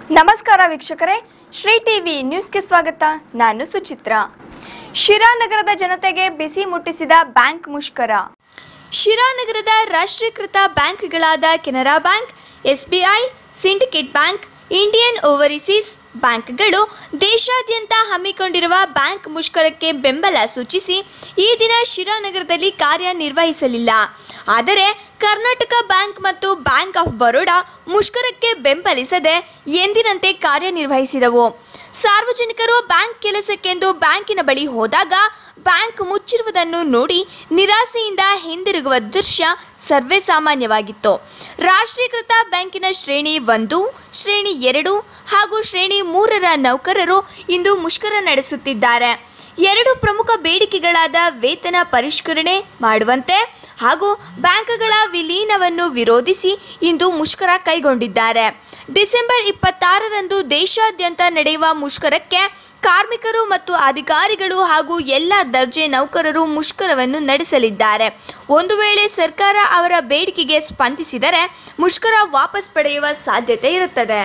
ನಮಸ್ಕಾರ ವೀಕ್ಷಕರೇ ಶ್ರೀ ಟಿವಿ ನ್ಯೂಸ್ಗೆ ಸ್ವಾಗತ ನಾನು ಸುಚಿತ್ರ ಶಿರಾನಗರದ ಜನತೆಗೆ ಬಿಸಿ ಮುಟ್ಟಿಸಿದ ಬ್ಯಾಂಕ್ ಮುಷ್ಕರ ಶಿರಾನಗರದ ರಾಷ್ಟ್ರೀಕೃತ ಬ್ಯಾಂಕ್ಗಳಾದ Canara Bank SBI Syndicate Bank Indian Overseas ಬ್ಯಾಂಕ್ಗಳು ದೇಶಾದ್ಯಂತ ಹಮ್ಮಿಕೊಂಡಿರುವ ಬ್ಯಾಂಕ್ ಮುಷ್ಕರಕ್ಕೆ ಬೆಂಬಲ ಸೂಚಿಸಿ ಈ ದಿನ ಶಿರಾನಗರದಲ್ಲಿ ಕಾರ್ಯನಿರ್ವಹಿಸಲಿಲ್ಲ ಆದರೆ ಕರ್ನಾಟಕ ಬ್ಯಾಂಕ್ ಮತ್ತು ಬ್ಯಾಂಕ್ ಆಫ್ ಬರೋಡಾ ಮುಷ್ಕರಕ್ಕೆ ಬೆಂಬಲಿಸದೆ ಎಂದಿನಂತೆ ಕಾರ್ಯನಿರ್ವಹಿಸಿದವು ಸಾರ್ವಜನಿಕರು ಬ್ಯಾಂಕ್ ಕೆಲಸಕ್ಕೆಂದು ಬ್ಯಾಂಕಿನ ಬಳಿ ಹೋದಾಗ ಬ್ಯಾಂಕ್ ಮುಚ್ಚಿರುವುದನ್ನು ನೋಡಿ ನಿರಾಸೆಯಿಂದ ಹಿಂದಿರುಗುವ ದೃಶ್ಯ ಸರ್ವೇ ಸಾಮಾನ್ಯವಾಗಿತ್ತು ರಾಷ್ಟ್ರೀಕೃತ ಬ್ಯಾಂಕಿನ ಶ್ರೇಣಿ ಒಂದು ಶ್ರೇಣಿ ಎರಡು ಹಾಗೂ ಶ್ರೇಣಿ ಮೂರರ ನೌಕರರು ಇಂದು ಮುಷ್ಕರ ನಡೆಸುತ್ತಿದ್ದಾರೆ ಎರಡು ಪ್ರಮುಖ ಬೇಡಿಕೆಗಳಾದ ವೇತನ ಪರಿಷ್ಕರಣೆ ಮಾಡುವಂತೆ ಹಾಗೂ ಬ್ಯಾಂಕ್ಗಳ ವಿಲೀನವನ್ನು ವಿರೋಧಿಸಿ ಇಂದು ಮುಷ್ಕರ ಕೈಗೊಂಡಿದ್ದಾರೆ ಡಿಸೆಂಬರ್ ಇಪ್ಪತ್ತಾರರಂದು ದೇಶಾದ್ಯಂತ ನಡೆಯುವ ಮುಷ್ಕರಕ್ಕೆ ಕಾರ್ಮಿಕರು ಮತ್ತು ಅಧಿಕಾರಿಗಳು ಹಾಗೂ ಎಲ್ಲ ದರ್ಜೆ ನೌಕರರು ಮುಷ್ಕರವನ್ನು ನಡೆಸಲಿದ್ದಾರೆ ಒಂದು ವೇಳೆ ಸರ್ಕಾರ ಅವರ ಬೇಡಿಕೆಗೆ ಸ್ಪಂದಿಸಿದರೆ ಮುಷ್ಕರ ವಾಪಸ್ ಪಡೆಯುವ ಸಾಧ್ಯತೆ ಇರುತ್ತದೆ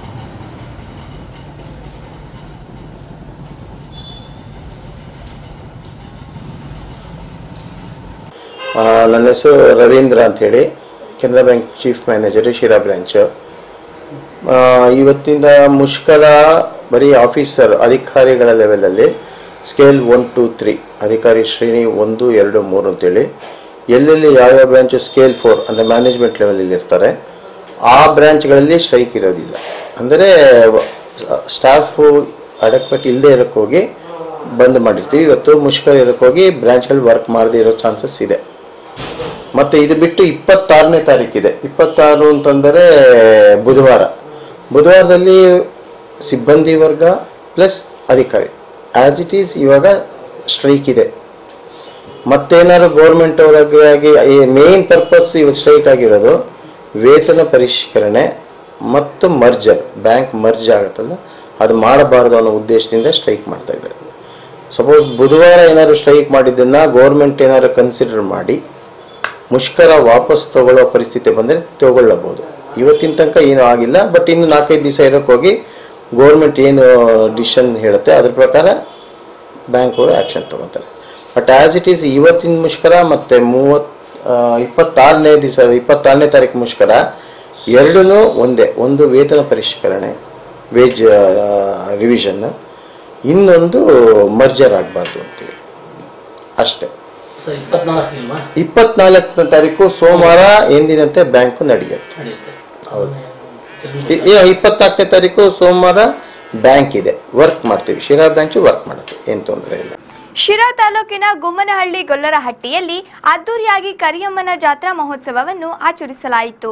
ಆ, ನನ್ನ ಹೆಸರು ರವೀಂದ್ರ ಅಂತೇಳಿ Canara Bank chief manager Sira branch ಇವತ್ತಿಂದ ಮುಷ್ಕರ ಬರೀ ಆಫೀಸರ್ ಅಧಿಕಾರಿಗಳ ಲೆವೆಲಲ್ಲಿ ಸ್ಕೇಲ್ ಒನ್ ಟು ತ್ರೀ ಅಧಿಕಾರಿ ಶ್ರೇಣಿ ಒಂದು ಎರಡು ಮೂರು ಅಂತೇಳಿ ಎಲ್ಲೆಲ್ಲಿ ಯಾವ್ಯಾವ ಬ್ರಾಂಚ್ ಸ್ಕೇಲ್ ಫೋರ್ ಅಂದರೆ ಮ್ಯಾನೇಜ್ಮೆಂಟ್ ಲೆವೆಲಲ್ಲಿ ಇರ್ತಾರೆ ಆ ಬ್ರಾಂಚ್ಗಳಲ್ಲಿ ಸ್ಟ್ರೈಕ್ ಇರೋದಿಲ್ಲ ಅಂದರೆ ಸ್ಟಾಫು ಅಡಕ್ವೆಟ್ ಇಲ್ಲದೆ ಇರೋಕ್ಕೋಗಿ ಬಂದ್ ಮಾಡಿರ್ತೀವಿ ಇವತ್ತು ಮುಷ್ಕರ ಇರೋಕ್ಕೋಗಿ ಬ್ರಾಂಚ್ಗಳು ವರ್ಕ್ ಮಾಡದೇ ಇರೋ ಚಾನ್ಸಸ್ ಇದೆ ಮತ್ತೆ ಇದು ಬಿಟ್ಟು ಇಪ್ಪತ್ತಾರನೇ ತಾರೀಕಿದೆ ಇಪ್ಪತ್ತಾರು ಅಂತಂದರೆ ಬುಧವಾರ ಬುಧವಾರದಲ್ಲಿ ಸಿಬ್ಬಂದಿ ವರ್ಗ ಪ್ಲಸ್ ಅಧಿಕಾರಿ ಆಸ್ ಇಟ್ ಈಸ್ ಇವಾಗ ಸ್ಟ್ರೈಕ್ ಇದೆ ಮತ್ತೇನಾದ್ರು ಗೌರ್ಮೆಂಟ್ ಅವರಾಗಿ ಮೇನ್ ಪರ್ಪಸ್ ಇವತ್ತು ಸ್ಟ್ರೈಕ್ ಆಗಿರೋದು ವೇತನ ಪರಿಷ್ಕರಣೆ ಮತ್ತು ಮರ್ಜರ್ ಬ್ಯಾಂಕ್ ಮರ್ಜ್ ಆಗುತ್ತಲ್ಲ ಅದು ಮಾಡಬಾರದು ಅನ್ನೋ ಉದ್ದೇಶದಿಂದ ಸ್ಟ್ರೈಕ್ ಮಾಡ್ತಾ ಇದ್ದಾರೆ ಸಪೋಸ್ ಬುಧವಾರ ಏನಾದ್ರು ಸ್ಟ್ರೈಕ್ ಮಾಡಿದ್ದನ್ನ ಗೌರ್ಮೆಂಟ್ ಏನಾದ್ರು ಕನ್ಸಿಡರ್ ಮಾಡಿ ಮುಷ್ಕರ ವಾಪಸ್ ತಗೊಳ್ಳೋ ಪರಿಸ್ಥಿತಿ ಬಂದರೆ ತಗೊಳ್ಳಬಹುದು ಇವತ್ತಿನ ತನಕ ಏನೂ ಆಗಿಲ್ಲ ಬಟ್ ಇನ್ನು ನಾಲ್ಕೈದು ದಿವಸ ಇರೋಕ್ಕೆ ಹೋಗಿ ಗೌರ್ಮೆಂಟ್ ಏನು ಡಿಸಿಷನ್ ಹೇಳುತ್ತೆ ಅದ್ರ ಪ್ರಕಾರ ಬ್ಯಾಂಕ್ ಅವರು ಆಕ್ಷನ್ ತಗೋತಾರೆ ಬಟ್ ಆಸ್ ಇಟ್ ಈಸ್ ಇವತ್ತಿನ ಮುಷ್ಕರ ಮತ್ತೆ ಮೂವತ್ ಆ, ಇಪ್ಪತ್ತಾರನೇ ದಿವಸ ಇಪ್ಪತ್ತಾರನೇ ತಾರೀಕು ಮುಷ್ಕರ ಎರಡೂ ಒಂದೇ ಒಂದು ವೇತನ ಪರಿಷ್ಕರಣೆ ವೇಜ್ ರಿವಿಷನ್ ಇನ್ನೊಂದು ಮರ್ಜರ್ ಆಗಬಾರ್ದು ಅಂತೇಳಿ ಅಷ್ಟೇ ಸರ್ ಇಪ್ಪತ್ನಾಲ್ಕು ಇಲ್ವಾ ಇಪ್ಪತ್ನಾಲ್ಕನೇ ತಾರೀಕು ಸೋಮವಾರ ಎಂದಿನಂತೆ ಬ್ಯಾಂಕ್ ನಡೆಯುತ್ತೆ ನಡೆಯುತ್ತೆ ಹೌದು. ಕೆಲವು ಇ- ಇ- ಇಪ್ಪತ್ನಾಲ್ಕನೇ ತಾರೀಕು ಸೋಮವಾರ ಬ್ಯಾಂಕ್ ಇದೆ ವರ್ಕ್ ಮಾಡ್ತೀವಿ ಶಿರಾ ಬ್ರಾಂಚ್ ವರ್ಕ್ ಮಾಡುತ್ತೆ ಏನು ತೊಂದರೆ ಇಲ್ಲ ಶಿರಾ ತಾಲೂಕಿನ ಗುಮ್ಮನಹಳ್ಳಿ ಗೊಲ್ಲರಹಟ್ಟಿಯಲ್ಲಿ ಅದ್ದೂರಿಯಾಗಿ ಕರಿಯಮ್ಮನ ಜಾತ್ರಾ ಮಹೋತ್ಸವವನ್ನು ಆಚರಿಸಲಾಯಿತು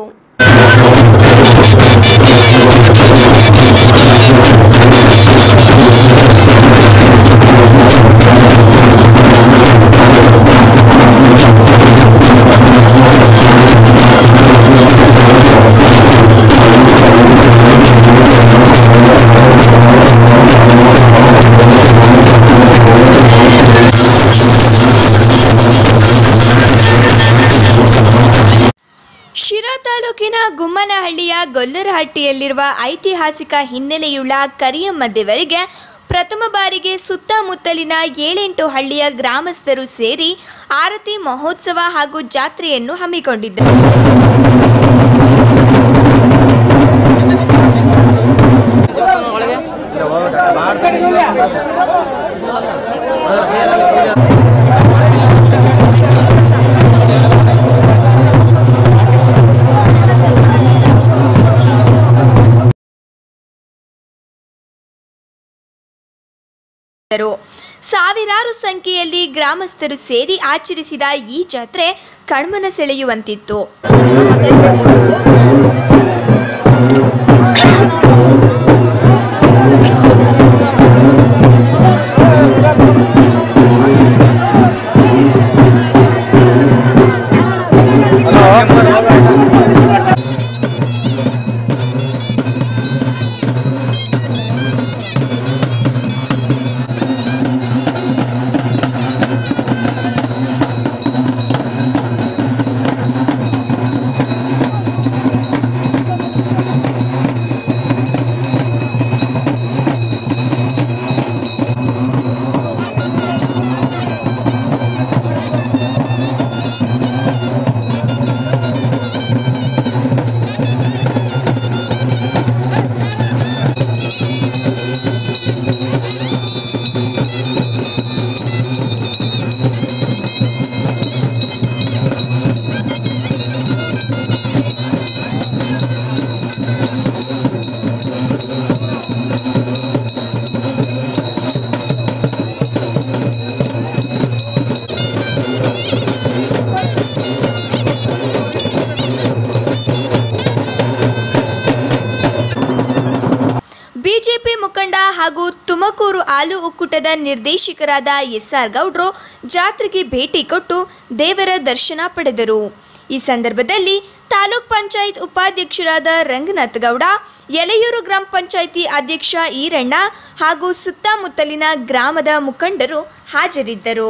ಶಿರಾ ತಾಲೂಕಿನ ಗುಮ್ಮನಹಳ್ಳಿಯ ಗೊಲ್ಲರಹಟ್ಟಿಯಲ್ಲಿರುವ ಐತಿಹಾಸಿಕ ಹಿನ್ನೆಲೆಯುಳ್ಳ ಕರಿಯಮ್ಮ ದೇವರಿಗೆ ಪ್ರಥಮ ಬಾರಿಗೆ ಸುತ್ತಮುತ್ತಲಿನ ಏಳೆಂಟು ಹಳ್ಳಿಯ ಗ್ರಾಮಸ್ಥರು ಸೇರಿ ಆರತಿ ಮಹೋತ್ಸವ ಹಾಗೂ ಜಾತ್ರೆಯನ್ನು ಹಮ್ಮಿಕೊಂಡಿದ್ದರು ರು. ಸಾವಿರಾರು ಸಂಖ್ಯೆಯಲ್ಲಿ ಗ್ರಾಮಸ್ಥರು ಸೇರಿ ಆಚರಿಸಿದ ಈ ಜಾತ್ರೆ ಕಣ್ಮನ ಸೆಳೆಯುವಂತಿತ್ತು ಬಿಜೆಪಿ ಮುಖಂಡ ಹಾಗೂ ತುಮಕೂರು ಹಾಲು ಒಕ್ಕೂಟದ ನಿರ್ದೇಶಕರಾದ ಎಸ್ಆರ್ ಗೌಡ್ರು ಜಾತ್ರೆಗೆ ಭೇಟಿ ಕೊಟ್ಟು ದೇವರ ದರ್ಶನ ಪಡೆದರು ಈ ಸಂದರ್ಭದಲ್ಲಿ ತಾಲೂಕ್ ಪಂಚಾಯತ್ ಉಪಾಧ್ಯಕ್ಷರಾದ ರಂಗನಾಥ್ ಗೌಡ ಎಲೆಯೂರು ಗ್ರಾಮ ಪಂಚಾಯಿತಿ ಅಧ್ಯಕ್ಷ ಈರಣ್ಣ ಹಾಗೂ ಸುತ್ತಮುತ್ತಲಿನ ಗ್ರಾಮದ ಮುಖಂಡರು ಹಾಜರಿದ್ದರು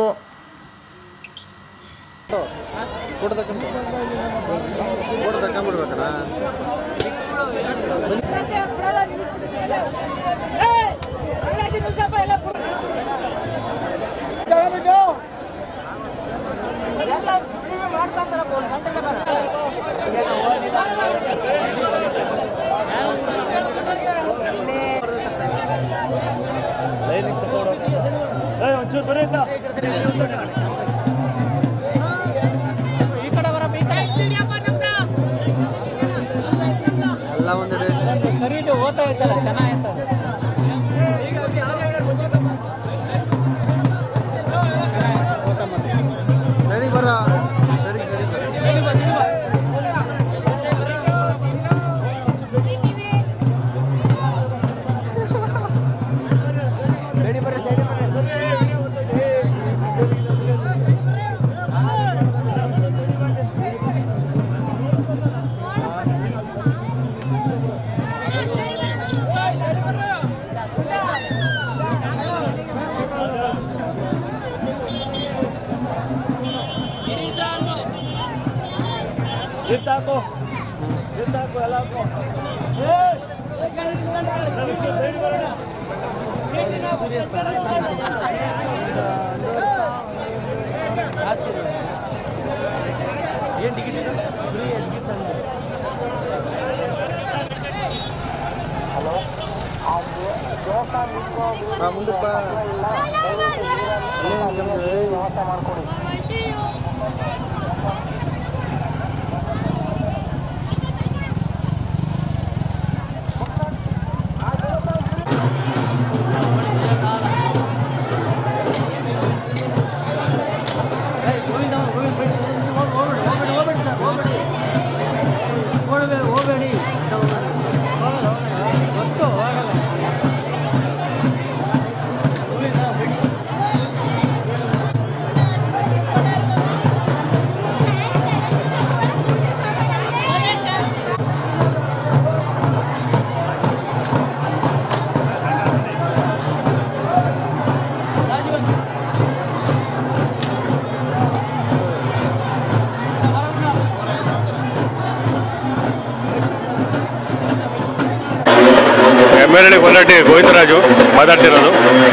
ಎಮ್ಮೆರಳಿ ಕೊಲ್ಲಟ್ಟಿ ಗೋವಿಂದರಾಜು ಮಾತಾಡ್ತಿರೋದು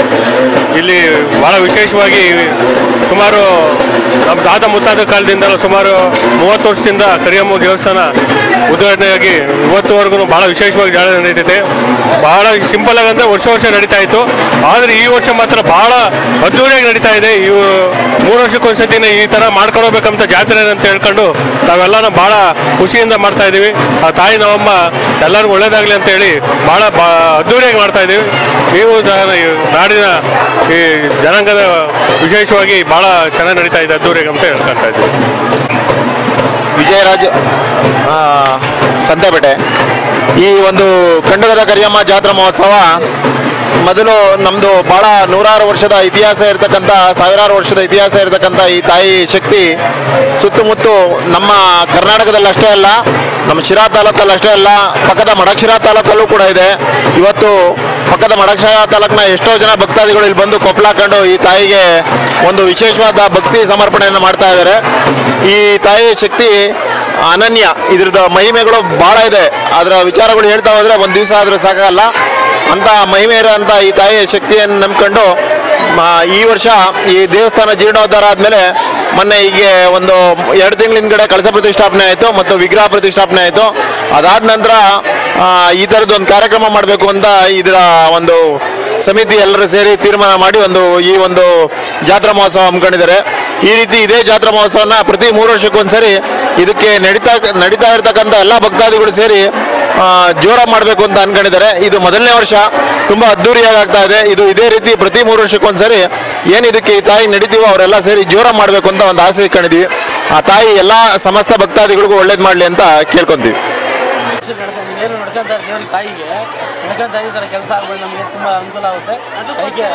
ಇಲ್ಲಿ ಬಹಳ ವಿಶೇಷವಾಗಿ ಸುಮಾರು ನಮ್ಮ ತಾತ ಮುತ್ತಾದ ಕಾಲದಿಂದಲೂ ಸುಮಾರು ಮೂವತ್ತು ವರ್ಷದಿಂದ ಕರಿಯಮ್ಮ ದೇವಸ್ಥಾನ ಉದ್ಘಾಟನೆಯಾಗಿ ಇವತ್ತುವರೆಗೂ ಬಹಳ ವಿಶೇಷವಾಗಿ ಜಾತ್ರೆ ನಡೀತೈತೆ ಬಹಳ ಸಿಂಪಲ್ ಆಗಿ ಅಂದ್ರೆ ವರ್ಷ ವರ್ಷ ನಡೀತಾ ಇತ್ತು ಆದ್ರೆ ಈ ವರ್ಷ ಮಾತ್ರ ಬಹಳ ಅದ್ದೂರಿಯಾಗಿ ನಡೀತಾ ಇದೆ ಇವು ಮೂರು ವರ್ಷಕ್ಕೊಂದ್ಸತಿನ ಈ ತರ ಮಾಡ್ಕೊಂಡು ಹೋಗ್ಬೇಕಂತ ಜಾತ್ರೆ ಅಂತ ಹೇಳ್ಕೊಂಡು ನಾವೆಲ್ಲನೂ ಬಹಳ ಖುಷಿಯಿಂದ ಮಾಡ್ತಾ ಇದೀವಿ ಆ ತಾಯಿ ನಮ್ಮಮ್ಮ ಎಲ್ಲರಿಗೂ ಒಳ್ಳೇದಾಗ್ಲಿ ಅಂತ ಹೇಳಿ ಬಹಳ ಬ- ಅದ್ದೂರಿಯಾಗಿ ಮಾಡ್ತಾ ಇದೀವಿ ನೀವು ಸಹ ಈ ನಾಡಿನ ಈ ಜನಾಂಗದ ವಿಶೇಷವಾಗಿ ಬಹಳ ಚೆನ್ನಾಗಿ ನಡೀತಾ ಇದೆ ಅದ್ದೂರಿಯಾಗಿ ಅಂತ ಹೇಳ್ಕೊಂತ ಇದ್ದೀವಿ ವಿಜಯರಾಜ್ ಆ, ಸಂತೆಪೇಟೆ ಈ ಒಂದು ಕಂಡುಗದ ಕರಿಯಮ್ಮ ಜಾತ್ರಾ ಮಹೋತ್ಸವ ಮೊದಲು ನಮ್ದು ಬಹಳ ನೂರಾರು ವರ್ಷದ ಇತಿಹಾಸ ಇರತಕ್ಕಂಥ ಸಾವಿರಾರು ವರ್ಷದ ಇತಿಹಾಸ ಇರತಕ್ಕಂಥ ಈ ತಾಯಿ ಶಕ್ತಿ ಸುತ್ತಮುತ್ತು ನಮ್ಮ ಕರ್ನಾಟಕದಲ್ಲಿ ಅಷ್ಟೇ ಅಲ್ಲ ನಮ್ಮ ಶಿರಾ ತಾಲೂಕಲ್ಲಿ ಅಷ್ಟೇ ಅಲ್ಲ ಪಕ್ಕದ ಮಡಕ್ಷಿರಾ ತಾಲೂಕಲ್ಲೂ ಕೂಡ ಇದೆ ಇವತ್ತು ಪಕ್ಕದ ಮಡಕ್ಷಿರಾ ತಾಲೂಕಿನ ಎಷ್ಟೋ ಜನ ಭಕ್ತಾದಿಗಳು ಇಲ್ಲಿ ಬಂದು ಕೊಪ್ಪಳ ಹಾಕೊಂಡು ಈ ತಾಯಿಗೆ ಒಂದು ವಿಶೇಷವಾದ ಭಕ್ತಿ ಸಮರ್ಪಣೆಯನ್ನು ಮಾಡ್ತಾ ಇದ್ದಾರೆ ಈ ತಾಯಿ ಶಕ್ತಿ ಅನನ್ಯ ಇದ್ರದ್ದು ಮಹಿಮೆಗಳು ಬಹಳ ಇದೆ ಅದರ ವಿಚಾರಗಳು ಹೇಳ್ತಾ ಹೋದ್ರೆ ಒಂದು ದಿವಸ ಆದ್ರೂ ಸಾಕಾಗಲ್ಲ ಅಂತ ಮಹಿಮೆ ಇರೋಂಥ ಈ ತಾಯಿಯ ಶಕ್ತಿಯನ್ನು ನಂಬ್ಕೊಂಡು ಮ, ಈ ವರ್ಷ ಈ ದೇವಸ್ಥಾನ ಜೀರ್ಣೋದ್ಧಾರ ಆದ್ಮೇಲೆ ಮೊನ್ನೆ ಹೀಗೆ ಒಂದು ಎರಡು ತಿಂಗಳ ಹಿಂದ್ಗಡೆ ಕಳಸ ಪ್ರತಿಷ್ಠಾಪನೆ ಆಯಿತು ಮತ್ತು ವಿಗ್ರಹ ಪ್ರತಿಷ್ಠಾಪನೆ ಆಯಿತು ಅದಾದ ನಂತರ ಆ, ಈ ಥರದ್ದು ಒಂದು ಕಾರ್ಯಕ್ರಮ ಮಾಡಬೇಕು ಅಂತ ಇದರ ಒಂದು ಸಮಿತಿ ಎಲ್ಲರೂ ಸೇರಿ ತೀರ್ಮಾನ ಮಾಡಿ ಒಂದು ಈ ಒಂದು ಜಾತ್ರಾ ಮಹೋತ್ಸವ ಹಮ್ಮಿಕೊಂಡಿದ್ದಾರೆ ಈ ರೀತಿ ಇದೇ ಜಾತ್ರಾ ಮಹೋತ್ಸವನ ಪ್ರತಿ ಮೂರು ವರ್ಷಕ್ಕೊಂದ್ಸರಿ ಇದಕ್ಕೆ ನಡೀತಾ ನಡೀತಾ ಇರ್ತಕ್ಕಂಥ ಎಲ್ಲ ಭಕ್ತಾದಿಗಳು ಸೇರಿ ಆ, ಜೋರಾಗಿ ಮಾಡಬೇಕು ಅಂತ ಅನ್ಕೊಂಡಿದ್ದಾರೆ ಇದು ಮೊದಲನೇ ವರ್ಷ ತುಂಬಾ ಅದ್ದೂರಿಯಾಗಿ ಆಗ್ತಾ ಇದೆ ಇದು ಇದೇ ರೀತಿ ಪ್ರತಿ ಮೂರು ವರ್ಷಕ್ಕೊಂದ್ಸರಿ ಏನ್ ಇದಕ್ಕೆ ಈ ತಾಯಿ ನಡೀತೀವೋ ಅವರೆಲ್ಲ ಸೇರಿ ಜೋರಾಗಿ ಮಾಡಬೇಕು ಅಂತ ಒಂದು ಆಸೆ ಇಟ್ಕೊಂಡಿದೀವಿ ಆ ತಾಯಿ ಎಲ್ಲಾ ಸಮಸ್ತ ಭಕ್ತಾದಿಗಳಿಗೂ ಒಳ್ಳೇದ್ ಮಾಡ್ಲಿ ಅಂತ ಕೇಳ್ಕೊಂತೀವಿ ನೀವೇನು ನಡ್ಕೊಂತಾರೆ ದೇವ್ರಿಗೆ ತಾಯಿಗೆ ನಡ್ಕೊಂತ ಈ ಥರ ಕೆಲಸ ಆಗ್ಬೋದು ನಮಗೆ ತುಂಬ ಅನುಕೂಲ ಆಗುತ್ತೆ ಅದಕ್ಕೆ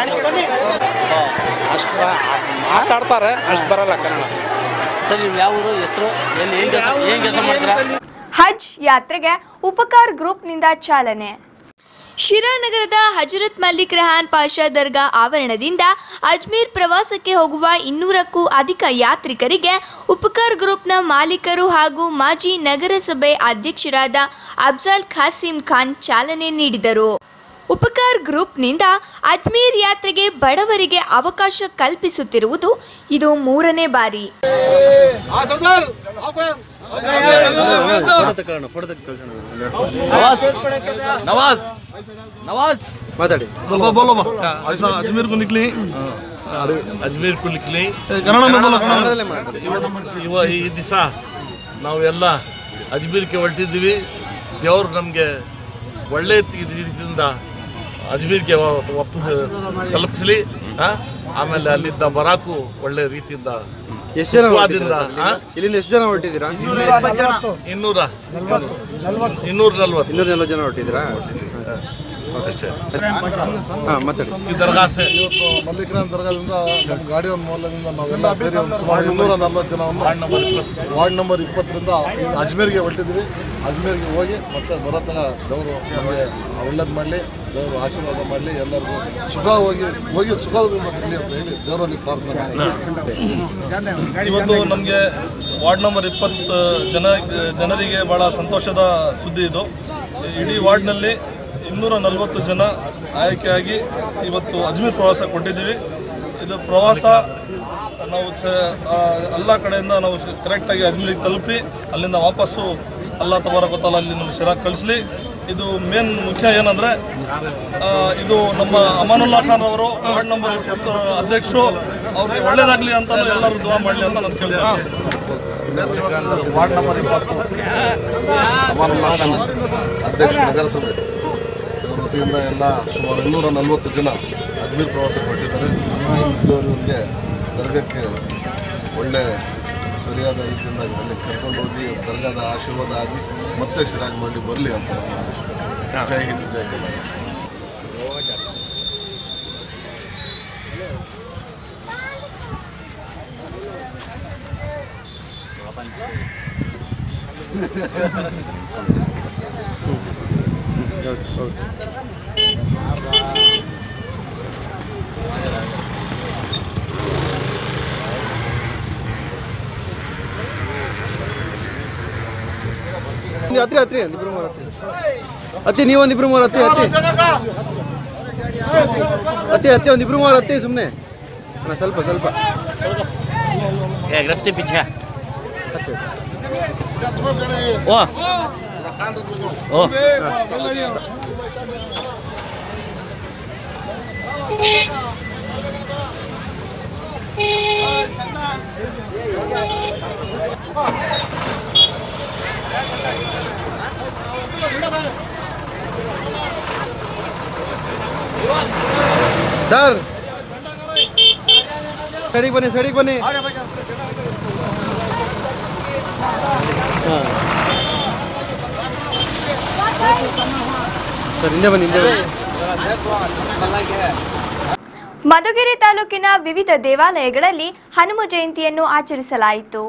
ಅಷ್ಟು ಮಾತಾಡ್ತಾರೆ ಅಷ್ಟು ಬರಲ್ಲ ಕನ್ನಡ ಸರ್ ನೀವು ಯಾವ ಊರು ಹೆಸರು ಎಲ್ಲಿ ಏನು ಕೆಲಸ ಏನು ಕೆಲಸ ಮಾಡ್ತೀರಾ ಹಜ್ ಯಾತ್ರೆಗೆ ಉಪಕಾರ್ ಗ್ರೂಪ್ನಿಂದ ಚಾಲನೆ ಶಿರಾನಗರದ ಹಜರತ್ ಮಲ್ಲಿಕ್ ರೆಹಾನ್ ಪಾಷಾ ದರ್ಗಾ ಆವರಣದಿಂದ ಅಜ್ಮೀರ್ ಪ್ರವಾಸಕ್ಕೆ ಹೋಗುವ ಇನ್ನೂರಕ್ಕೂ ಅಧಿಕ ಯಾತ್ರಿಕರಿಗೆ ಉಪಕಾರ್ ಗ್ರೂಪ್ನ ಮಾಲೀಕರು ಹಾಗೂ ಮಾಜಿ ನಗರಸಭೆ ಅಧ್ಯಕ್ಷರಾದ ಅಫ್ಜಲ್ ಖಾಸಿಂ ಖಾನ್ ಚಾಲನೆ ನೀಡಿದರು ಉಪಕಾರ್ ಗ್ರೂಪ್ನಿಂದ ಅಜ್ಮೀರ್ ಯಾತ್ರೆಗೆ ಬಡವರಿಗೆ ಅವಕಾಶ ಕಲ್ಪಿಸುತ್ತಿರುವುದು ಇದು ಮೂರನೇ ಬಾರಿ ನವಾಜ್ ನವಾಜ್ ಮಾತಾಡಿ बोलो बोलो ऐसा अजमेर को निकली ಅಜ್ಮೀರ್ ಕು ನಿಕ್ಲಿ ಕನ್ನಡ ಕನ್ನಡದಲ್ಲೇ ಮಾತಾಡಿ ಇವ ಈ ದಿವಸ ನಾವು ಎಲ್ಲ ಅಜ್ಮೀರ್ಗೆ ಹೊರಟಿದ್ದೀವಿ ದೇವರು ನಮಗೆ ಒಳ್ಳೆ ತಿ- ರೀತಿಯಿಂದ ಅಜ್ಮೀರ್ಗೆ ವಾಪಸ್ ತಲುಪಿಸಲಿ ಆಮೇಲೆ ಅಲ್ಲಿಂದ ಬರಾಕು ಒಳ್ಳೆ ರೀತಿಯಿಂದ ಎಷ್ಟು ಜನ ಸುಖವಾದಿಂದ, ಹೊರಟಿದ್ದೀರಾ ಹಾ? ಇಲ್ಲಿಂದ? ಇಲ್ಲಿಂದ ಎಷ್ಟು ಜನ ಹೊರಟಿದ್ದೀರಾ ಇನ್ನೂರ ಇನ್ನೂರ ನಲ್ವತ್ತು ಇನ್ನೂರ ನಲ್ವತ್ತು ಜನ ಹೊರಟಿದ್ದೀರಾ ಅಷ್ಟೇ ಹಾ ಮಾತಾಡಿ ಈ ದರ್ಗಾ ಸೆ ಇವತ್ತು ಮಲ್ಲಿಕರಾಮ್ ದರ್ಗಾದಿಂದ ನಮ್ಮ ಗಾಡಿ ಒಂದು ಮೂಲದಿಂದ ನಾವೆಲ್ಲ ಸೇರಿ ಒಂದು ಸುಮಾರು ಇನ್ನೂರ ನಲ್ವತ್ತು ಜನವನ್ನು ವಾರ್ಡ್ ನಂಬರ್ ಇಪ್ಪತ್ತು ವಾರ್ಡ್ ನಂಬರ್ ಇಪ್ಪತ್ತರಿಂದ ಈ ಅಜ್ಮೀರ್ಗೆ ಹೊರಟಿದ್ವಿ ಅಜ್ಮೀರ್ಗೆ ಹೋಗಿ ಮತ್ತೆ ಬರೋ ತನಕ ದೇವರು ನಮಗೆ ಒಳ್ಳೇದು ಮಾಡಲಿ ದೇವರು ಆಶೀರ್ವಾದ ಮಾಡಲಿ ಎಲ್ಲರಿಗೂ ಸುಖ ಹೋಗಿ ಹೋಗಿ ಸುಖದಿಂದ ಬರಲಿ ಅಂತ ಹೇಳಿ ದೇವರಲ್ಲಿ ಪ್ರಾರ್ಥನೆ ಮಾಡಿ ಇವತ್ತು ನಮಗೆ ವಾರ್ಡ್ ನಂಬರ್ ಇಪ್ಪತ್ತು ಜನ ಜನರಿಗೆ ಬಹಳ ಸಂತೋಷದ ಸುದ್ದಿ ಇದು ಇಡೀ ವಾರ್ಡ್ನಲ್ಲಿ ಇನ್ನೂರ ನಲವತ್ತು ಜನ ಆಯ್ಕೆಯಾಗಿ ಇವತ್ತು ಅಜ್ಮೀರ್ ಪ್ರವಾಸ ಕೊಟ್ಟಿದ್ದೀವಿ ಇದು ಪ್ರವಾಸ ನಾವು ಸ- ಆ, ಎಲ್ಲ ಕಡೆಯಿಂದ ನಾವು ಕರೆಕ್ಟಾಗಿ ಅಜ್ಮೀರಿಗೆ ತಲುಪಿ ಅಲ್ಲಿಂದ ವಾಪಸ್ಸು ಅಲ್ಲ ತಬಾರ ಗೊತ್ತಲ್ಲ ಅಲ್ಲಿ ನಮ್ಮ ಶಿರಾಗ್ ಕಳಿಸ್ಲಿ ಇದು ಮೇನ್ ಮುಖ್ಯ ಏನಂದ್ರೆ ಆ, ಇದು ನಮ್ಮ ಅಮಾನುಲ್ಲಾ ಖಾನ್ ಅವರು ವಾರ್ಡ್ ನಂಬರ್ ಇಪ್ಪತ್ತು ಅಧ್ಯಕ್ಷರು ಅವ್ರಿಗೆ ಒಳ್ಳೇದಾಗ್ಲಿ ಅಂತ ಎಲ್ಲರೂ ದುವಾ ಮಾಡಲಿ ಅಂತ ನಾನು ಕೇಳ್ತೇನೆ ವಾರ್ಡ್ ನಂಬರ್ ಇಪ್ಪತ್ತು ಅಮಾನುಲ್ಲಾ ಖಾನ್ ಅಧ್ಯಕ್ಷ ನಗರಸಭೆ ಇವರ ವತಿಯಿಂದ ಎಲ್ಲ ಸುಮಾರು ಇನ್ನೂರ ನಲವತ್ತು ಜನ ಅಜ್ಮೀರ್ ಪ್ರವಾಸಕ್ಕೆ ಹೊರಟಿದ್ದಾರೆ ಇವರಿಗೆ ದರ್ಗಕ್ಕೆ ಒಳ್ಳೆ ಸರಿಯಾದ ರೀತಿಯಿಂದ ಅಲ್ಲಿ ಕರ್ಕೊಂಡು ಹೋಗಿ ದರ್ಗಾದ ಆಶೀರ್ವಾದ ಆಗಿ ಮತ್ತೆ ಶಿರಾಗ್ ಮಾಡಿ ಬರಲಿ ಅಂತ ನನ್ನ ಆಶೀರ್ವಾದ. ಜೈ ಹಿಂದ್ ಜೈ ಕನ್ನಡ ನೀವು ಹತ್ರಿ ಹತ್ರಿ ಒಂದಿಬ್ರು ಮೂರು ಹತ್ರಿ ಹತ್ತಿ ನೀವು ಒಂದಿಬ್ರು ಮೂರು ಹತ್ತಿ ಹತ್ತಿ ಹತ್ತಿ ಹತ್ತಿ ಒಂದಿಬ್ರು ಮೂರು ಹತ್ತಿ ಸುಮ್ಮನೆ ಅಣ್ಣ ಸ್ವಲ್ಪ ಸ್ವಲ್ಪ ರಸ್ತೆ ಪಿಚ್ಚ ಹತ್ತಿ ಓ ಓ ಸರ್ ಸಡಿಗೆ ಬನ್ನಿ ಸಡಿಗೆ ಬನ್ನಿ ಸರ್ ಹಿಂದೆ ಬನ್ನಿ ಹಿಂದೆ ಬನ್ನಿ ಮಧುಗಿರಿ ತಾಲೂಕಿನ ವಿವಿಧ ದೇವಾಲಯಗಳಲ್ಲಿ ಹನುಮ ಜಯಂತಿಯನ್ನು ಆಚರಿಸಲಾಯಿತು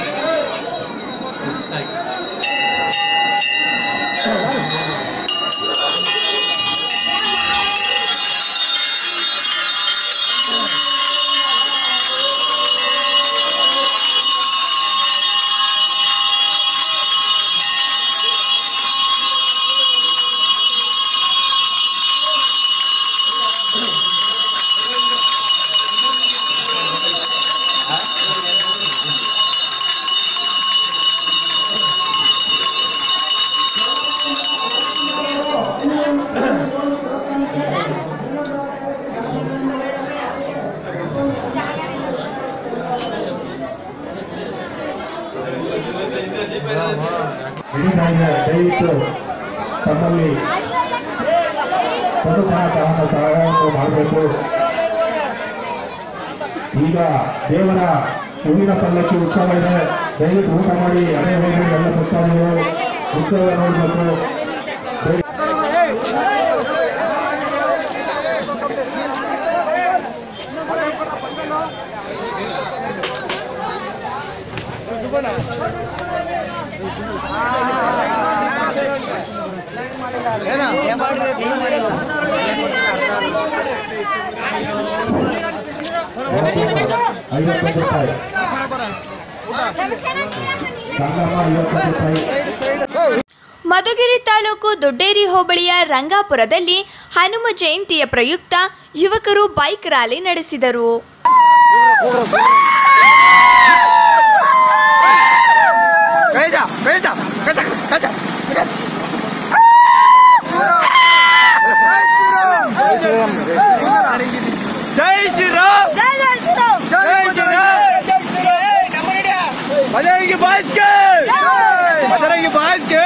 ದಯವಿಟ್ಟು ತಮ್ಮಲ್ಲಿ ಸದುಪಯೋಗ ಸಹಾಯವನ್ನು ಮಾಡಬೇಕು ಈಗ ದೇವರ ಹೂವಿನ ಪಲ್ಲಕ್ಕಿ ಉತ್ಸವ ಇದೆ ದಯವಿಟ್ಟು ಊಟ ಮಾಡಿ ಅದೇ ಹೋಗಿ ಎಲ್ಲ ಭಕ್ತಾದಿಗಳು ಉತ್ಸವ ನೋಡಬೇಕು ಐವತ್ತೊಂದು ರೂಪಾಯಿ ಸಂಗಮ ಐವತ್ತೊಂದು ರೂಪಾಯಿ ಮಧುಗಿರಿ ತಾಲೂಕು ದೊಡ್ಡೇರಿ ಹೋಬಳಿಯ ರಂಗಾಪುರದಲ್ಲಿ ಹನುಮ ಜಯಂತಿಯ ಪ್ರಯುಕ್ತ ಯುವಕರು ಬೈಕ್ ರ್ಯಾಲಿ ನಡೆಸಿದರು ಜೈ ಶ್ರೀರಾಮ್ ಜೈ ಶ್ರೀರಾಮ್ ಬಜರಂಗಿ ಬಾಯ್ಸ್ಗೆ ಬಜರಂಗಿ ಬಾಯ್ಸ್ಗೆ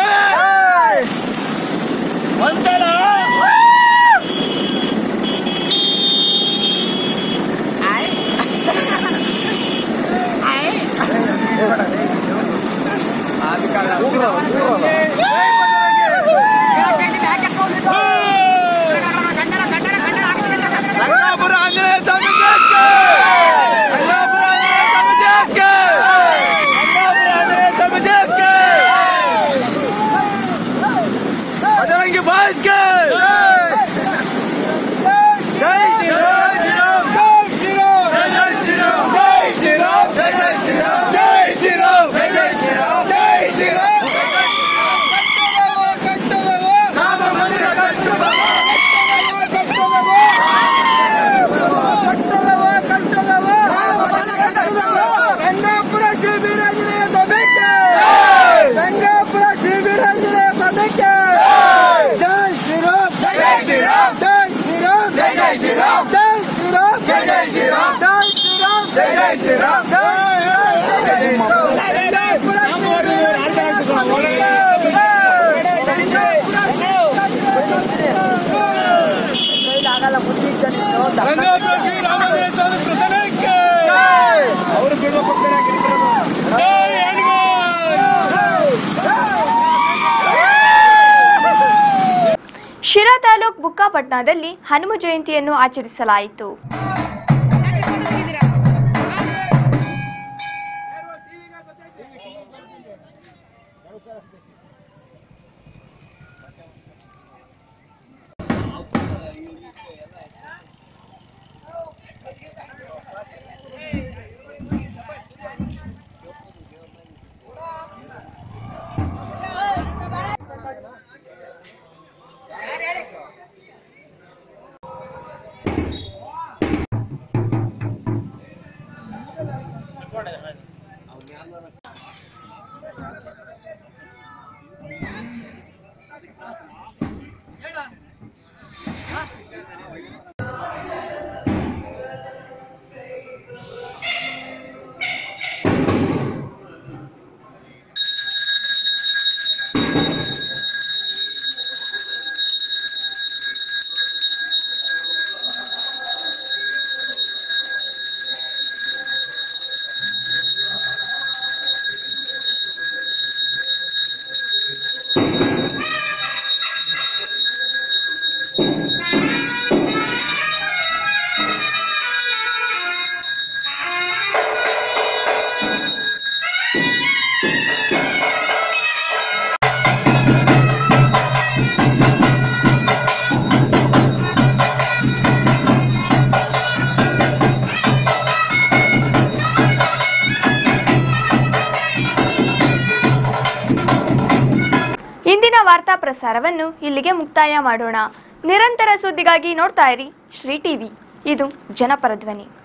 ಒಂದಲ ರಂಗಾಪುರ ಆಂಜನೇಯ ಸ್ವಾಮಿ ಜಾಸ್ಗೆ ರಂಗಾಪುರ ಆಂಜನೇಯ ಸ್ವಾಮಿ ಜಾಸ್ಗೆ ರಂಗಾಪುರ ಆಂಜನೇಯ ಸ್ವಾಮಿ ಜಾಸ್ಗೆ ಬಜರಂಗಿ ಬಾಯ್ಸ್ಗೆ ಜೈ ಶ್ರೀರಾಮ್ ಜೈ ಶ್ರೀರಾಮ್ ಜೈ ಶ್ರೀರಾಮ್ ಜೈ ಶ್ರೀರಾಮ್ ಜೈ ಶ್ರೀರಾಮ್ ಜೈ ಶ್ರೀರಾಮ್ ಜೈ ಶ್ರೀರಾಮ್ ರಾಮ ಮಂದಿರ ಕಟ್ಟುವ ರಂಗಾಪುರ ಶಿಬಿರಾಂಜನೇಯ ಸಭೆಗೆ ರಂಗಾಪುರ ಶಿಬಿರಾಂಜನೇಯ ಸಭೆಗೆ ಜೈ ಶ್ರೀರಾಮ್ ಜೈ ಶ್ರೀರಾಮ್ ಜೈ ಶ್ರೀರಾಮ್ ಜೈ ಜೈ ಶ್ರೀರಾಮ್ ಜೈ ಶ್ರೀರಾಮ್ ಜೈ ಜೈ ಶ್ರೀರಾಮ್ ಜೈ ಶ್ರೀರಾಮ್ ಜೈ ಜೈ ಶ್ರೀರಾಮ್ ರಂಗಾಪುರ ಶ್ರೀರಾಮಚಂದ್ರ ಸ್ವಾಮಿ ಪ್ರಸನ್ನಕ್ಕೆ ಅವರು ಬಿಡುವ ಜೈ ಶಿರಾ ತಾಲೂಕ್ ಬುಕ್ಕಾಪಟ್ನದಲ್ಲಿ ಹನುಮ ಜಯಂತಿಯನ್ನು ಆಚರಿಸಲಾಯಿತು ವಾರ್ತಾ ಪ್ರಸಾರವನ್ನು ಇಲ್ಲಿಗೆ ಮುಕ್ತಾಯ ಮಾಡೋಣ ನಿರಂತರ ಸುದ್ದಿಗಾಗಿ ನೋಡ್ತಾ ಇರಿ ಶ್ರೀ ಟಿವಿ ಇದು ಜನಪರ ಧ್ವನಿ